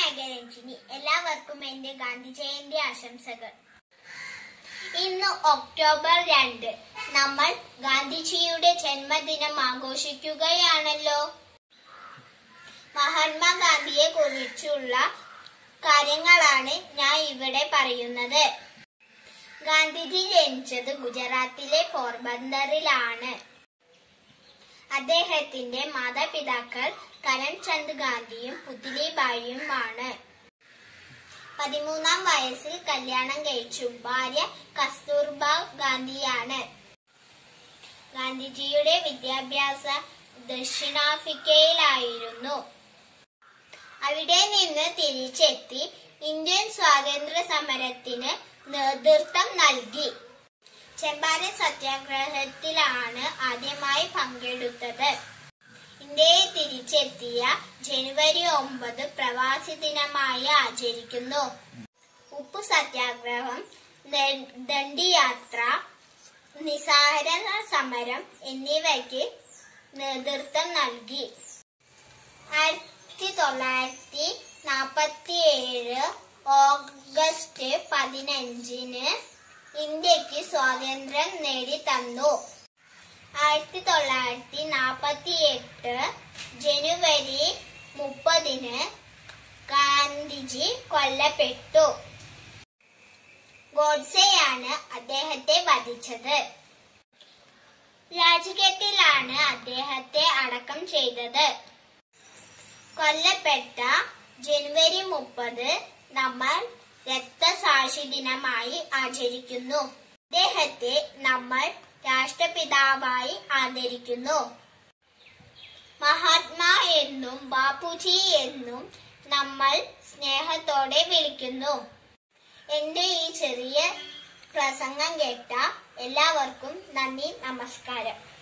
നായകരഞ്ജിനി എല്ലാവർക്കും എന്റെ ഗാന്ധി ജയന്തി ആശംസകൾ ഇന്ന് ഒക്ടോബർ രണ്ട് നമ്മൾ ഗാന്ധിജിയുടെ ജന്മദിനം ആഘോഷിക്കുകയാണല്ലോ മഹാത്മാഗാന്ധിയെ കുറിച്ചുള്ള കാര്യങ്ങളാണ് ഞാൻ ഇവിടെ പറയുന്നത് ഗാന്ധിജി ജനിച്ചത് ഗുജറാത്തിലെ പോർബന്ദറിലാണ് അദ്ദേഹത്തിന്റെ മാതാപിതാക്കൾ കരംചന്ദ് ഗാന്ധിയും പുത്ലിബായിയുമാണ് പതിമൂന്നാം വയസ്സിൽ കല്യാണം കഴിച്ചു ഭാര്യ കസ്തൂർബ ഗാന്ധിയാണ് ഗാന്ധിജിയുടെ വിദ്യാഭ്യാസ ദക്ഷിണാഫ്രിക്കയിലായിരുന്നു അവിടെ നിന്ന് തിരിച്ചെത്തി ഇന്ത്യൻ സ്വാതന്ത്ര്യ സമരത്തിന് നേതൃത്വം നൽകി ചെമ്പാരൻ സത്യാഗ്രഹത്തിലാണ് ആദ്യമായി പങ്കെടുത്തത് ഇന്ത്യയിൽ തിരിച്ചെത്തിയ ജനുവരി ഒമ്പത് പ്രവാസി ദിനമായി ആചരിക്കുന്നു ഉപ്പു സത്യാഗ്രഹം ദ- ദണ്ഡിയാത്ര നിസാഹരണ സമരം എന്നിവയ്ക്ക് നേതൃത്വം നൽകി ആയിരത്തി തൊള്ളായിരത്തി നാൽപ്പത്തി ഏഴ് ഓഗസ്റ്റ് പതിനഞ്ചിന് ഇന്ത്യക്ക് സ്വാതന്ത്ര്യം നേടിത്തന്നു ആയിരത്തി തൊള്ളായിരത്തി നാൽപ്പത്തി എട്ട് ജനുവരി മുപ്പതിന് ഗാന്ധിജി കൊല്ലപ്പെട്ടു ഗോഡ്സെയാണ് അദ്ദേഹത്തെ വധിച്ചത് രാജ്ഘട്ടിലാണ് അദ്ദേഹത്തെ അടക്കം ചെയ്തത് കൊല്ലപ്പെട്ട ജനുവരി മുപ്പത് നമ്മൾ രക്തസാക്ഷി ദിനമായി ആചരിക്കുന്നു അദ്ദേഹത്തെ നമ്മൾ രാഷ്ട്രപിതാവായി ആദരിക്കുന്നു മഹാത്മാ എന്നും ബാപ്പുജി എന്നും നമ്മൾ സ്നേഹത്തോടെ വിളിക്കുന്നു എന്റെ ഈ ചെറിയ പ്രസംഗം കേട്ട എല്ലാവർക്കും നന്ദി നമസ്കാരം